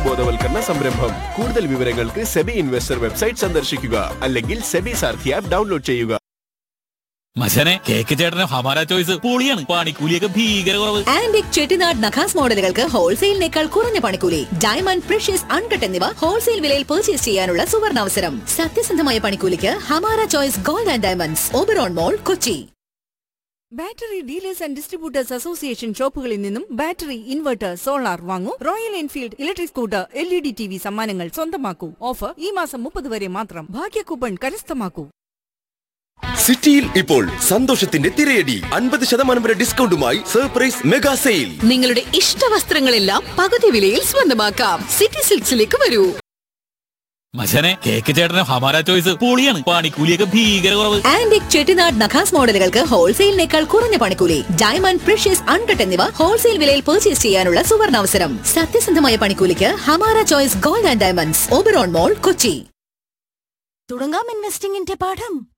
ബോധവൽക്കരണ സംരംഭം കൂടുതൽ വിവരങ്ങൾക്ക് സെബി ഇൻവെസ്റ്റർ വെബ്സൈറ്റ് സന്ദർശിക്കുക അല്ലെങ്കിൽ സെബി സാർഥി ആപ്പ് ഡൗൺലോഡ് ചെയ്യുക മച്ചനെ കേക്ക് ചേട്ടന് ഹമാര ചോയ്സ് പൊളിയാണ് പണിക്കൂലിയൊക്കെ ഭീകര കുറവ് ആന്റിക് ചെട്ടിനാട് നഖാസ് മോഡലുകൾക്ക് ഹോൾസെയിലിനേക്കാൾ കുറഞ്ഞ പണിക്കൂലി ഡയമണ്ട് പ്രഷ്യസ് അൺകട്ട് എന്നിവ ഹോൾസെയിൽ വിലയിൽ പർച്ചേസ് ചെയ്യാനുള്ള സുവർണാവസരം സത്യസന്ധമായ പണിക്കൂലിക്ക് Hamara choice gold and diamonds Oberon mall Kochi battery dealers and distributors association ഷോപ്പുകളിൽ നിന്നും ബാറ്ററി ഇൻവെർട്ടർ സോളാർ വാങ്ങൂ Royal Enfield electric scooter L E D T V സമ്മാനങ്ങൾ സ്വന്തമാക്കൂ ഓഫർ ഈ മാസം മുപ്പത് വരെ മാത്രം ഭാഗ്യ കൂപ്പൺ കരസ്ഥമാക്കൂ സിറ്റിയിൽ ഇപ്പോൾ സന്തോഷത്തിന്റെ തിരയടി അൻപത് ശതമാനം വരെ ഡിസ്കൗണ്ടുമായി സർപ്രൈസ് മെഗാ സെയിൽ നിങ്ങളുടെ ഇഷ്ട വസ്ത്രങ്ങളെല്ലാം പകുതി വിലയിൽ സ്വന്തമാക്കാം സിറ്റി സിൽക്സിലേക്ക് വരൂ മച്ചനെ കേക്ക് ചേട്ടന് ഹമാര ചോയ്സ് പൊളിയാണ് പണിക്കൂലിയൊക്കെ ഭീകര കുറവ് ആന്റിക് ചെട്ടിനാട് നഖാസ് മോഡലുകൾക്ക് ഹോൾസെയിലിനേക്കാൾ കുറഞ്ഞ പണിക്കൂലി ഡയമണ്ട് പ്രഷ്യസ് അൺകട്ട് എന്നിവ ഹോൾസെയിൽ വിലയിൽ പർച്ചേസ് ചെയ്യാനുള്ള സുവർണാവസരം സത്യസന്ധമായ പണിക്കൂലിക്ക് Hamara choice gold and diamonds Oberon mall Kochi തുടങ്ങാം ഇൻവെസ്റ്റിംഗിന്റെ പാഠം